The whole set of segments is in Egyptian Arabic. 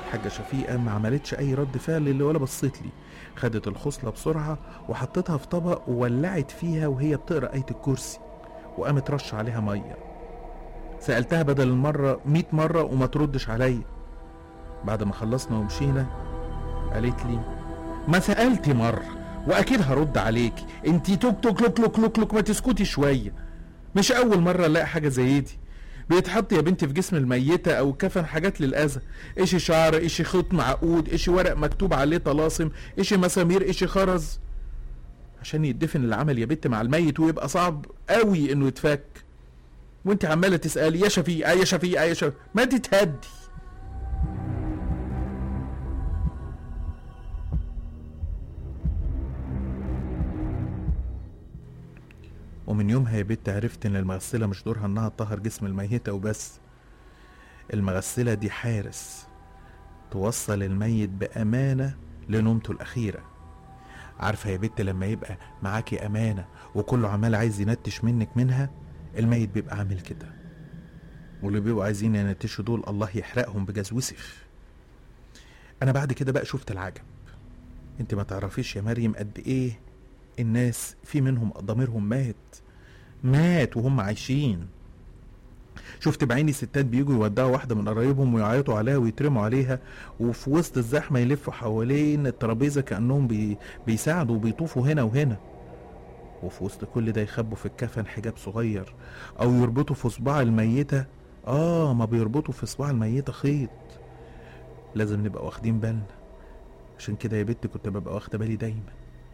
الحاجة شفيقة ما عملتش أي رد فعل اللي ولا بصيت لي خدت الخصلة بسرعة وحطتها في طبق وولعت فيها وهي بتقرأ آية الكرسي وقامت رش عليها مية سألتها بدل المرة مية مرة وما تردش عليا بعد ما خلصنا ومشينا قالت لي ما سألتي مرة وأكيد هرد عليكي انتي توك توك لوك لوك لوك لوك ما تسكتي شوية مش أول مرة ألاقي حاجة زي دي بيتحط يا بنتي في جسم الميتة أو كفن حاجات للأذى إشي شعر إشي خيط معقود إشي ورق مكتوب عليه طلاسم إشي مسامير إشي خرز عشان يدفن العمل يا بنت مع الميت ويبقى صعب قوي إنه يتفك وانت عمالة تسألي يا شفيقة يا شفيقة يا شفيقة ما تتهدي ومن يومها يا بنت عرفت ان المغسلة مش دورها انها تطهر جسم الميتة وبس المغسلة دي حارس توصل الميت بأمانة لنومته الأخيرة عارفة يا بنت لما يبقى معاكي أمانة وكله عمال عايز ينتش منك منها الميت بيبقى عامل كده واللي بيبقوا عايزين ينتشوا دول الله يحرقهم بجاز وسف أنا بعد كده بقى شفت العجب انت ما تعرفيش يا مريم قد ايه الناس في منهم ضميرهم مات مات وهم عايشين شفت بعيني ستات بيجوا يودعوا واحدة من قرايبهم ويعيطوا عليها ويترموا عليها وفي وسط الزحمة يلفوا حوالين الترابيزة كأنهم بي بيساعدوا وبيطوفوا هنا وهنا وفي وسط كل ده يخبوا في الكفن حجاب صغير أو يربطوا في صباع الميتة آه ما بيربطوا في صباع الميتة خيط لازم نبقى واخدين بالنا عشان كده يا بنت كنت ببقى واخدة بالي دايما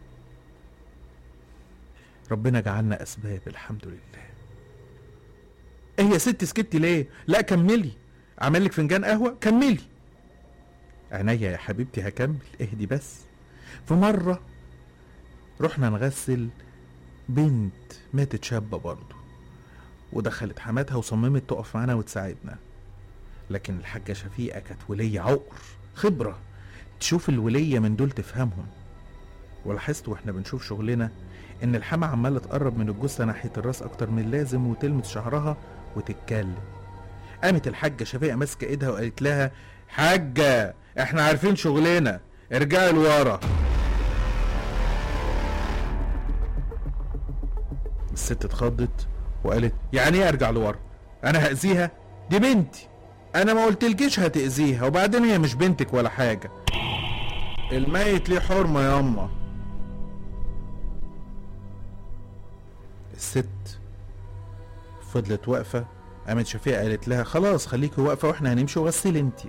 ربنا جعلنا اسباب الحمد لله ايه يا ست سكتي ليه لا كملي اعمل لك فنجان قهوه كملي عينيا يا حبيبتي هكمل اهدي بس في مره رحنا نغسل بنت ماتت شابه برضه ودخلت حماتها وصممت تقف معانا وتساعدنا لكن الحاجه شفيقه كانت وليه عقر خبره تشوف الوليه من دول تفهمهم ولاحظت واحنا بنشوف شغلنا ان الحما عماله تقرب من الجثه ناحيه الراس اكتر من اللازم وتلمس شعرها وتتكلم قامت الحاجه شفيقه ماسكه ايدها وقالت لها حاجه احنا عارفين شغلنا ارجعي لورا الست اتخضت وقالت يعني ايه ارجع لورا انا هاذيها دي بنتي انا ما قلتلكيش هتاذيها وبعدين هي مش بنتك ولا حاجه الميت ليه حرمه ياما الست فضلت واقفة قامت شفيقة قالت لها خلاص خليكي واقفة واحنا هنمشي وغسلي انتي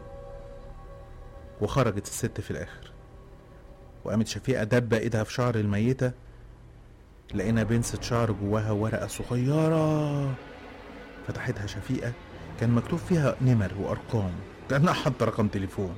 وخرجت الست في الآخر وقامت شفيقة دبة ايدها في شعر الميتة لقينا بنسة شعر جواها ورقة صغيرة فتحتها شفيقة كان مكتوب فيها نمر وأرقام كأنها حاطة رقم تليفون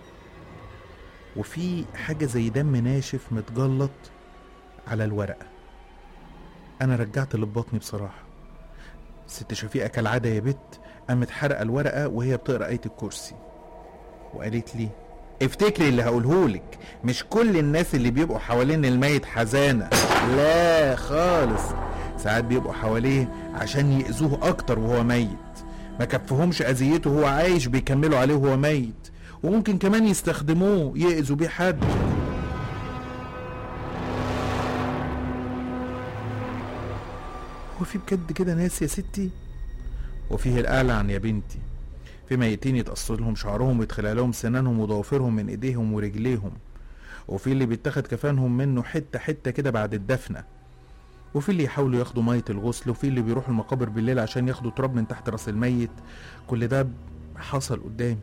وفي حاجة زي دم ناشف متجلط على الورقة أنا رجعت اللي في بطني بصراحة ست شفيقة كالعادة يا بت قامت حرقة الورقة وهي بتقرأ آية الكرسي وقالت لي افتكري اللي هقولهولك مش كل الناس اللي بيبقوا حوالين الميت حزانة لا خالص ساعات بيبقوا حواليه عشان يأذوه أكتر وهو ميت ما كفهمش أذيته وهو عايش بيكملوا عليه وهو ميت وممكن كمان يستخدموه يأذوا بيه حد هو في بجد كده ناس يا ستي وفيه الأعلى يا بنتي في ميتين يتقص لهم شعرهم ويتخلع لهم سنانهم وضوافرهم من ايديهم ورجليهم وفي اللي بيتاخد كفانهم منه حته حته كده بعد الدفنه وفي اللي يحاولوا ياخدوا ميه الغسل وفي اللي بيروحوا المقابر بالليل عشان ياخدوا تراب من تحت راس الميت كل ده حصل قدامي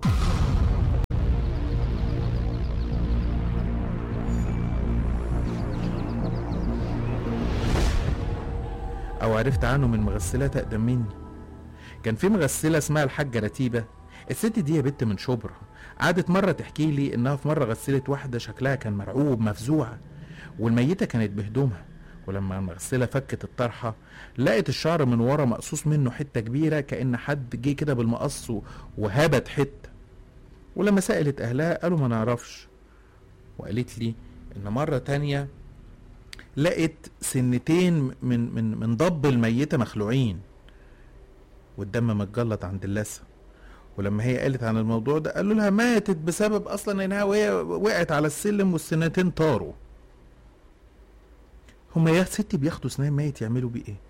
او عرفت عنه من مغسلات اقدم مني كان في مغسله اسمها الحاجه رتيبه الست دي يا بنت من شبرا قعدت مره تحكي لي انها في مره غسلت واحده شكلها كان مرعوب مفزوعه والميته كانت بهدومها ولما المغسله فكت الطرحه لقت الشعر من ورا مقصوص منه حته كبيره كان حد جه كده بالمقص وهبت حته ولما سالت اهلها قالوا ما نعرفش وقالت لي ان مره تانية لقت سنتين من من من ضب الميته مخلوعين والدم متجلط عند اللثه ولما هي قالت عن الموضوع ده قالوا لها ماتت بسبب اصلا انها وهي وقعت على السلم والسنتين طاروا هما يا ستي بياخدوا سنان ميت يعملوا بيه ايه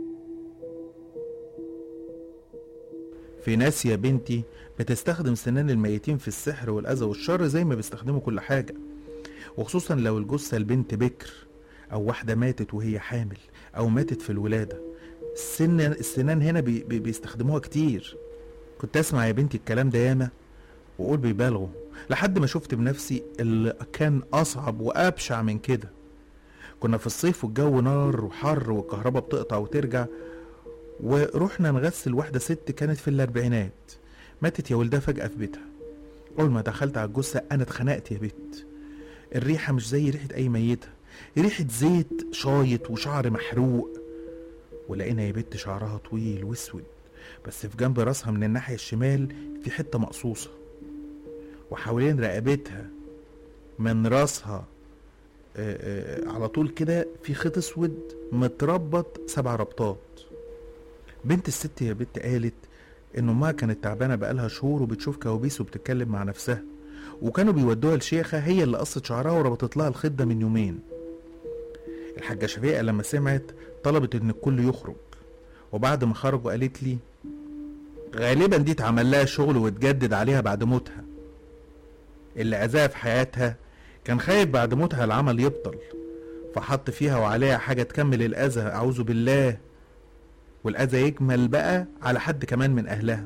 في ناس يا بنتي بتستخدم سنان الميتين في السحر والأذى والشر زي ما بيستخدموا كل حاجة وخصوصا لو الجثة البنت بكر أو واحدة ماتت وهي حامل أو ماتت في الولادة السن السنان هنا بي بي بيستخدموها كتير كنت أسمع يا بنتي الكلام ده ياما وأقول بيبالغوا لحد ما شفت بنفسي اللي كان أصعب وأبشع من كده كنا في الصيف والجو نار وحر والكهرباء بتقطع وترجع ورحنا نغسل واحدة ست كانت في الأربعينات ماتت يا ولدها فجأة في بيتها أول ما دخلت على الجثة أنا اتخنقت يا بت الريحة مش زي ريحة أي ميتة ريحة زيت شايط وشعر محروق ولقينا يا بت شعرها طويل واسود بس في جنب راسها من الناحية الشمال في حتة مقصوصة وحوالين رقبتها من راسها آه، آه، على طول كده في خيط اسود متربط سبع ربطات بنت الست يا بنت قالت ان امها كانت تعبانه بقالها شهور وبتشوف كوابيس وبتتكلم مع نفسها وكانوا بيودوها لشيخه هي اللي قصت شعرها وربطت لها الخيط ده من يومين الحاجه شفيقه لما سمعت طلبت ان الكل يخرج وبعد ما خرجوا قالت لي غالبا دي اتعمل لها شغل واتجدد عليها بعد موتها اللي اذاها في حياتها كان خايف بعد موتها العمل يبطل فحط فيها وعليها حاجه تكمل الاذى اعوذ بالله والأذى يكمل بقى على حد كمان من أهلها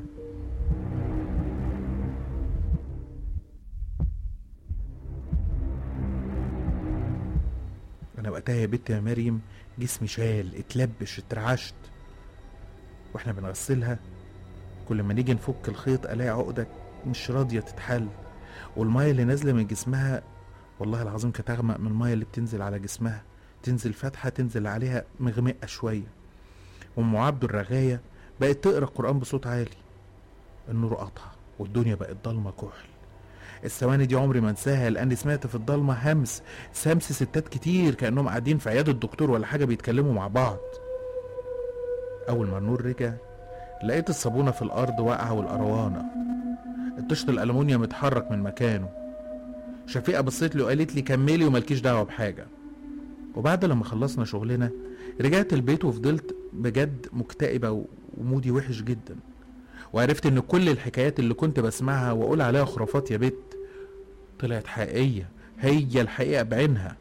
أنا وقتها يا بنت يا مريم جسمي شال اتلبش اترعشت واحنا بنغسلها كل ما نيجي نفك الخيط الاقي عقدة مش راضية تتحل والمية اللي نازلة من جسمها والله العظيم كانت أغمق من المية اللي بتنزل على جسمها تنزل فاتحة تنزل عليها مغمقة شوية ام عبد الرغاية بقت تقرا القرآن بصوت عالي النور قطع والدنيا بقت ضلمة كحل الثواني دي عمري ما انساها لاني سمعت في الضلمة همس همس ستات كتير كانهم قاعدين في عيادة الدكتور ولا حاجة بيتكلموا مع بعض اول ما النور رجع لقيت الصابونة في الارض واقعة والقروانة الطشت الالومنيوم اتحرك من مكانه شفيقة بصيت له وقالت لي كملي وملكيش دعوة بحاجة وبعد لما خلصنا شغلنا رجعت البيت وفضلت بجد مكتئبة ومودي وحش جدا وعرفت ان كل الحكايات اللي كنت بسمعها واقول عليها خرافات يا بت طلعت حقيقية هي الحقيقة بعينها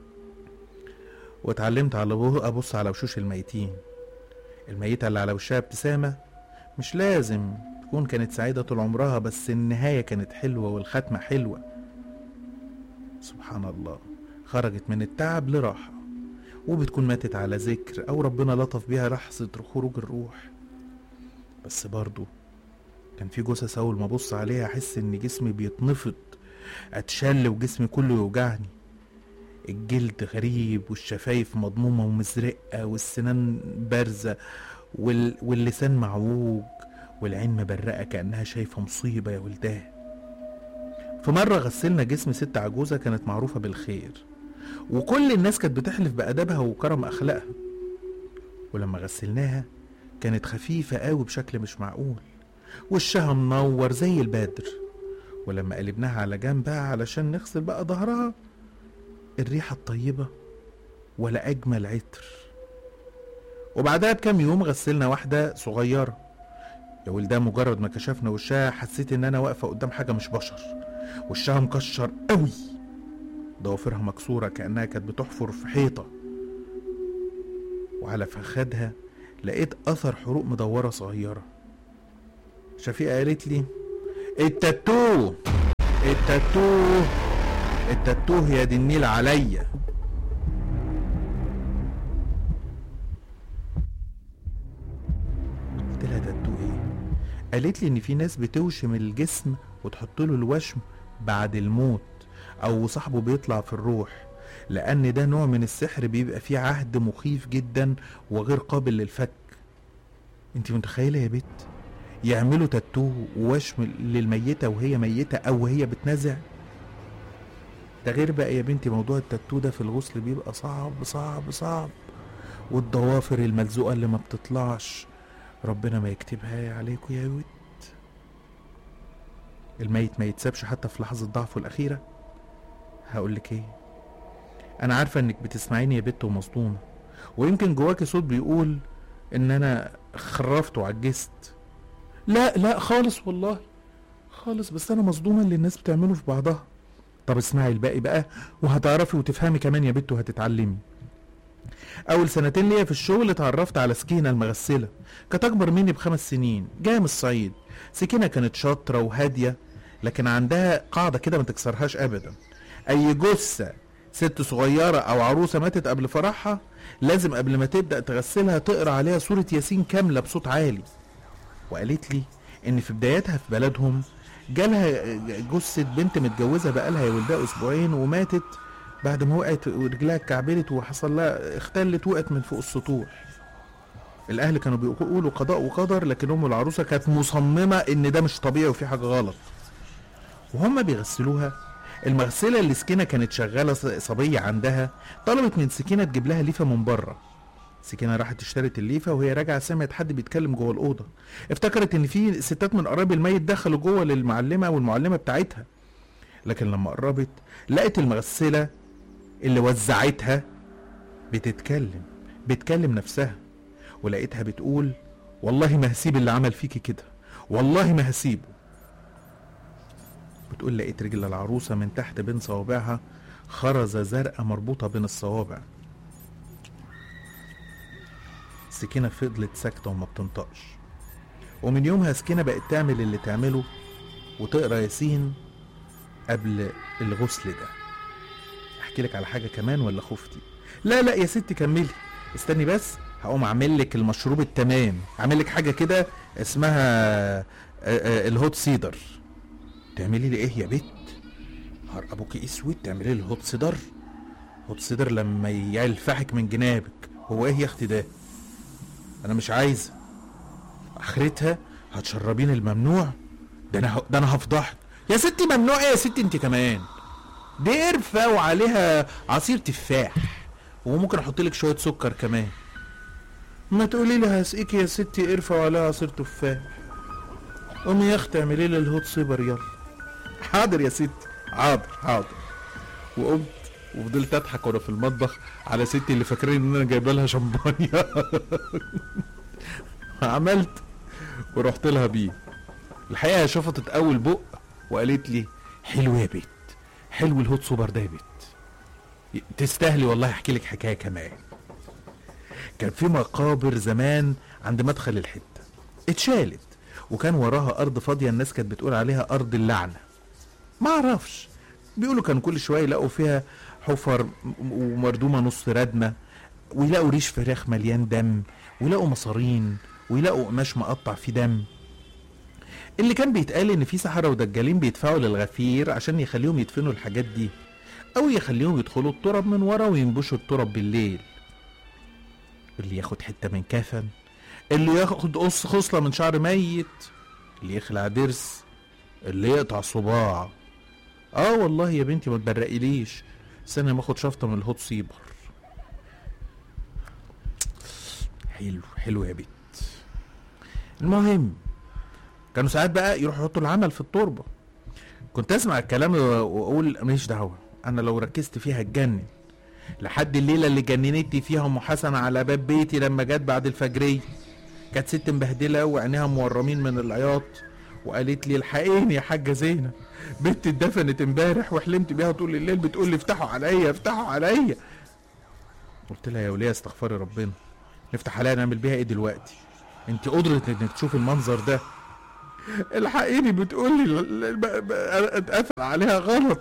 واتعلمت على ابص على وشوش الميتين الميتة اللي على وشها ابتسامة مش لازم تكون كانت سعيدة طول عمرها بس النهاية كانت حلوة والختمة حلوة سبحان الله خرجت من التعب لراحة وبتكون ماتت على ذكر أو ربنا لطف بيها لحظة خروج الروح بس برضو كان في جثث أول ما أبص عليها أحس إن جسمي بيتنفض أتشل وجسمي كله يوجعني الجلد غريب والشفايف مضمومة ومزرقة والسنان بارزة وال... واللسان معوج والعين مبرقة كأنها شايفة مصيبة يا ولداه في مرة غسلنا جسم ست عجوزة كانت معروفة بالخير وكل الناس كانت بتحلف بأدبها وكرم أخلاقها ولما غسلناها كانت خفيفة قوي بشكل مش معقول وشها منور زي البدر ولما قلبناها على جنب بقى علشان نغسل بقى ظهرها الريحة الطيبة ولا أجمل عطر وبعدها بكام يوم غسلنا واحدة صغيرة يا ولدها مجرد ما كشفنا وشها حسيت ان انا واقفة قدام حاجة مش بشر وشها مكشر قوي ضوافرها مكسورة كأنها كانت بتحفر في حيطة وعلى فخدها لقيت أثر حروق مدورة صغيرة شفيقة قالت لي التاتو التاتو التاتو يا دي النيل عليا قلت لها تاتو ايه قالت لي ان في ناس بتوشم الجسم وتحط له الوشم بعد الموت او صاحبه بيطلع في الروح لان ده نوع من السحر بيبقى فيه عهد مخيف جدا وغير قابل للفك انت متخيله يا بت يعملوا تاتو ووشم للميته وهي ميته او وهي بتنزع ده غير بقى يا بنتي موضوع التاتو ده في الغسل بيبقى صعب صعب صعب والضوافر الملزوقه اللي ما بتطلعش ربنا ما يكتبها عليكم يا ود الميت ما يتسابش حتى في لحظة ضعفه الأخيرة هقولك ايه أنا عارفة إنك بتسمعيني يا بت ومصدومة ويمكن جواكي صوت بيقول إن أنا خرفت وعجزت لا لا خالص والله خالص بس أنا مصدومة اللي الناس بتعمله في بعضها طب اسمعي الباقي بقى وهتعرفي وتفهمي كمان يا بت وهتتعلمي اول سنتين ليا في الشغل اتعرفت على سكينه المغسله كانت اكبر مني بخمس سنين جايه من الصعيد سكينه كانت شاطره وهاديه لكن عندها قاعده كده ما تكسرهاش ابدا اي جثه ست صغيره او عروسه ماتت قبل فرحها لازم قبل ما تبدا تغسلها تقرا عليها سوره ياسين كامله بصوت عالي وقالت لي ان في بداياتها في بلدهم جالها جثه بنت متجوزه بقالها يا ولدها اسبوعين وماتت بعد ما وقعت ورجلها اتكعبلت وحصل لها اختلت وقعت من فوق السطوح الاهل كانوا بيقولوا قضاء وقدر لكن ام العروسه كانت مصممه ان ده مش طبيعي وفي حاجه غلط وهم بيغسلوها المغسله اللي سكينه كانت شغاله صبيه عندها طلبت من سكينه تجيب لها ليفه من بره سكينه راحت اشترت الليفه وهي راجعه سمعت حد بيتكلم جوه الاوضه افتكرت ان في ستات من قرايب الميت دخلوا جوه للمعلمه والمعلمه بتاعتها لكن لما قربت لقت المغسله اللي وزعتها بتتكلم بتكلم نفسها ولقيتها بتقول والله ما هسيب اللي عمل فيكي كده والله ما هسيبه بتقول لقيت رجل العروسة من تحت بين صوابعها خرزة زرقاء مربوطة بين الصوابع سكينة فضلت ساكتة وما بتنطقش ومن يومها سكينة بقت تعمل اللي تعمله وتقرا ياسين قبل الغسل ده احكي لك على حاجة كمان ولا خفتي لا لا يا ستي كملي استني بس هقوم اعمل لك المشروب التمام اعمل لك حاجة كده اسمها آه، آه، الهوت سيدر تعملي لي ايه يا بت نهار ابوكي اسود تعملي لي الهوت سيدر هوت سيدر لما يلفحك من جنابك هو ايه يا اختي ده انا مش عايزه اخرتها هتشربين الممنوع ده انا ه- ده انا هفضحك يا ستي ممنوع ايه يا ستي انت كمان دي قرفه وعليها عصير تفاح وممكن احط لك شويه سكر كمان ما تقولي لي هسقيك يا ستي قرفه وعليها عصير تفاح قومي يا اختي اعملي لي الهوت سيبر يلا حاضر يا ستي حاضر حاضر وقمت وفضلت اضحك وانا في المطبخ على ستي اللي فاكرين ان انا جايبه لها شمبانيا عملت ورحت لها بيه الحقيقه هي شفطت اول بق وقالت لي حلو يا بت حلو الهوت سوبر ده يا بت تستاهلي والله احكي لك حكايه كمان كان في مقابر زمان عند مدخل الحته اتشالت وكان وراها ارض فاضيه الناس كانت بتقول عليها ارض اللعنه ما اعرفش بيقولوا كان كل شويه يلاقوا فيها حفر م- ومردومه نص ردمه ويلاقوا ريش فراخ مليان دم ويلاقوا مصارين ويلاقوا قماش مقطع فيه دم اللي كان بيتقال ان في سحرة ودجالين بيدفعوا للغفير عشان يخليهم يدفنوا الحاجات دي او يخليهم يدخلوا التراب من ورا وينبشوا التراب بالليل اللي ياخد حتة من كفن اللي ياخد قص خصلة من شعر ميت اللي يخلع ضرس اللي يقطع صباع اه والله يا بنتي ما تبرقليش استنى ما اخد شفطة من الهوت سيبر حلو حلو يا بنت المهم كانوا ساعات بقى يروحوا يحطوا العمل في التربه كنت اسمع الكلام واقول ماليش دعوه انا لو ركزت فيها اتجنن لحد الليله اللي جننتني فيها ام حسنه على باب بيتي لما جت بعد الفجريه كانت ست مبهدله وعينيها مورمين من العياط وقالت لي الحقيني يا حاجه زينب بنتي اتدفنت امبارح وحلمت بيها طول الليل بتقول لي افتحوا عليا افتحوا عليا قلت لها يا وليه استغفري ربنا نفتح عليها نعمل بيها ايه دلوقتي انت قدرة انك تشوف المنظر ده الحقيني بتقول لي ال- ال- ب- ب- اتقفل عليها غلط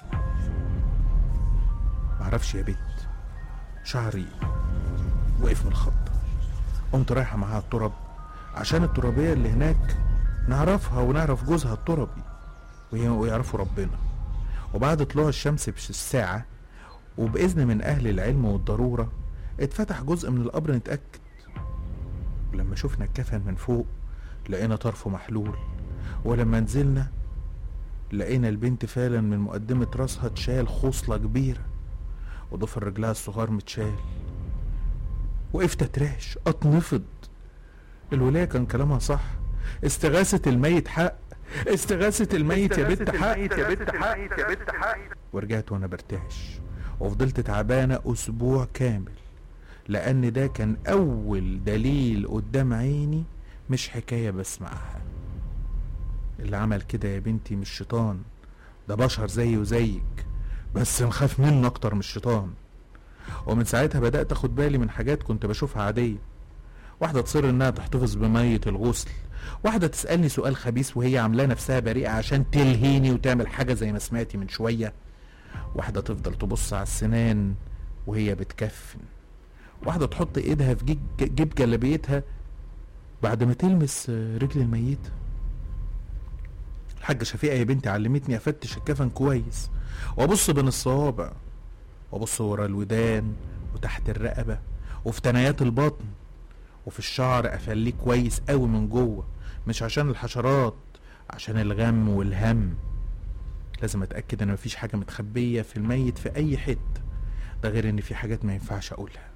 معرفش يا بنت شعري وقف من الخط قمت رايحة معاها التراب عشان الترابية اللي هناك نعرفها ونعرف جوزها التربي وي- ويعرفوا ربنا وبعد طلوع الشمس بالساعة وبإذن من أهل العلم والضرورة اتفتح جزء من القبر نتأكد ولما شفنا الكفن من فوق لقينا طرفه محلول ولما نزلنا لقينا البنت فعلا من مقدمة راسها اتشال خصلة كبيرة وضفر رجلها الصغار متشال وقفت اتراش اتنفض الولاية كان كلامها صح استغاثة الميت حق استغاثة الميت يا بنت حق الميت يا بنت حق يا بنت حق ورجعت وانا برتعش وفضلت تعبانة اسبوع كامل لان ده كان اول دليل قدام عيني مش حكاية بسمعها اللي عمل كده يا بنتي مش شيطان ده بشر زيي وزيك بس نخاف منه اكتر من الشيطان ومن ساعتها بدأت اخد بالي من حاجات كنت بشوفها عادية واحدة تصر انها تحتفظ بمية الغسل واحدة تسألني سؤال خبيث وهي عاملاه نفسها بريئة عشان تلهيني وتعمل حاجة زي ما سمعتي من شوية واحدة تفضل تبص على السنان وهي بتكفن واحدة تحط ايدها في جيب, جيب جلابيتها بعد ما تلمس رجل الميت الحاجة شفيقة يا بنتي علمتني افتش الكفن كويس وابص بين الصوابع وابص ورا الودان وتحت الرقبة وفي تنايات البطن وفي الشعر افليه كويس قوي من جوه مش عشان الحشرات عشان الغم والهم لازم اتاكد ان مفيش حاجه متخبيه في الميت في اي حته ده غير ان في حاجات ما ينفعش اقولها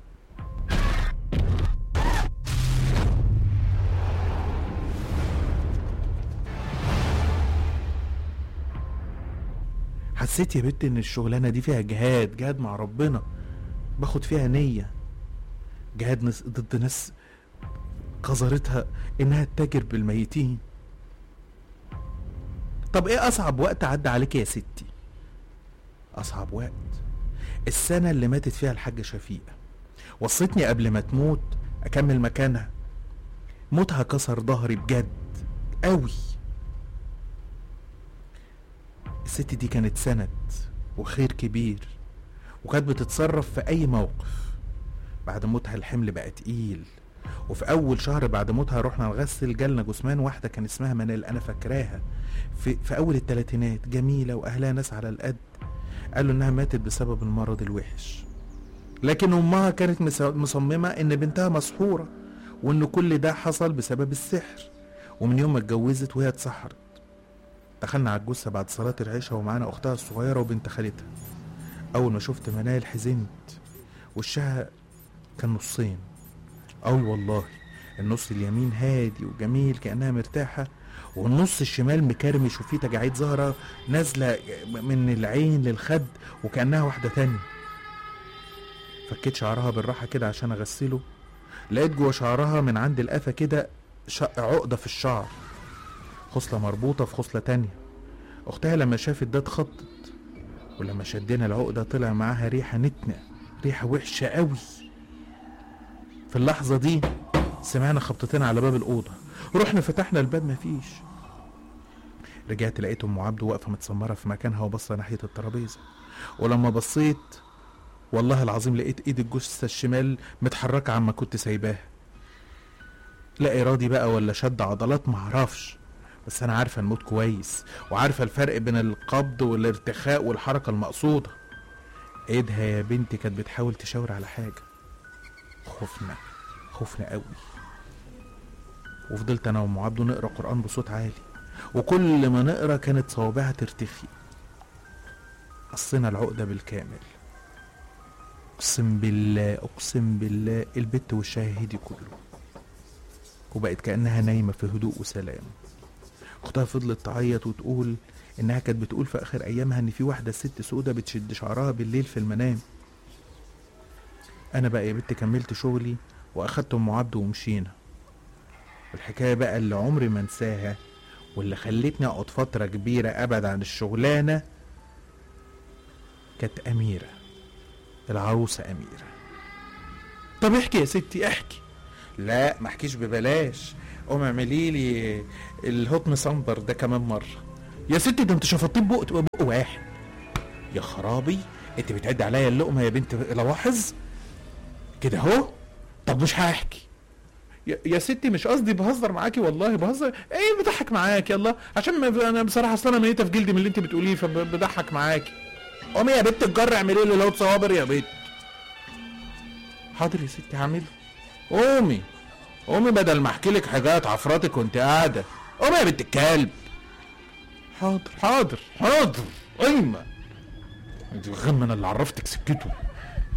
حسيت يا بنت ان الشغلانه دي فيها جهاد جهاد مع ربنا باخد فيها نيه جهاد ناس ضد ناس قذرتها انها تتاجر بالميتين طب ايه اصعب وقت عدى عليك يا ستي اصعب وقت السنه اللي ماتت فيها الحاجه شفيقه وصتني قبل ما تموت اكمل مكانها موتها كسر ظهري بجد قوي الست دي كانت سند وخير كبير وكانت بتتصرف في اي موقف بعد موتها الحمل بقى تقيل وفي اول شهر بعد موتها رحنا نغسل جالنا جثمان واحده كان اسمها منال انا فاكراها في, في اول الثلاثينات جميله واهلها ناس على القد قالوا انها ماتت بسبب المرض الوحش لكن امها كانت مس- مصممه ان بنتها مسحوره وان كل ده حصل بسبب السحر ومن يوم ما اتجوزت وهي اتسحرت دخلنا على الجثه بعد صلاه العشاء ومعانا اختها الصغيره وبنت خالتها اول ما شفت منال حزنت وشها كان نصين أوي والله النص اليمين هادي وجميل كأنها مرتاحة والنص الشمال مكرمش وفيه تجاعيد ظاهرة نازلة من العين للخد وكأنها واحدة تانية فكيت شعرها بالراحة كده عشان أغسله لقيت جوا شعرها من عند القفا كده شق عقدة في الشعر خصلة مربوطة في خصلة تانية أختها لما شافت ده اتخضت ولما شدينا العقدة طلع معاها ريحة نتنة ريحة وحشة قوي في اللحظة دي سمعنا خبطتين على باب الأوضة رحنا فتحنا الباب مفيش رجعت لقيت أم عبده واقفة متسمرة في مكانها وبصة ناحية الترابيزة ولما بصيت والله العظيم لقيت ايد الجثة الشمال متحركة عما كنت سايباها لا إرادي بقى ولا شد عضلات معرفش بس أنا عارفة الموت كويس وعارفة الفرق بين القبض والارتخاء والحركة المقصودة ايدها يا بنتي كانت بتحاول تشاور على حاجة خفنا خفنا قوي وفضلت انا وام عبده نقرا قران بصوت عالي وكل ما نقرا كانت صوابعها ترتخي قصينا العقده بالكامل اقسم بالله اقسم بالله البت وشها هدي كله وبقت كانها نايمه في هدوء وسلام اختها فضلت تعيط وتقول انها كانت بتقول في اخر ايامها ان في واحده ست سودة بتشد شعرها بالليل في المنام انا بقى يا بنت كملت شغلي واخدت ام عبده ومشينا الحكايه بقى اللي عمري ما انساها واللي خلتني اقعد فتره كبيره ابعد عن الشغلانه كانت اميره العروسه اميره طب احكي يا ستي احكي لا ما احكيش ببلاش قوم اعملي لي الهضم صنبر ده كمان مره يا ستي ده انت شفطيه بق بق واحد يا خرابي انت بتعدي عليا اللقمه يا بنت لواحظ كده اهو طب مش هحكي يا, يا ستي مش قصدي بهزر معاكي والله بهزر ايه بضحك معاكي يلا عشان ما انا بصراحه اصل انا ميته في جلدي من اللي انت بتقوليه فبضحك معاكي قومي يا بنت الجر اعملي لي لو صوابر يا بنت حاضر يا ستي هعمله قومي قومي بدل ما احكي لك حاجات عفراتك وانت قاعده قومي يا بنت الكلب حاضر حاضر حاضر قايمه انت غم انا اللي عرفتك سكته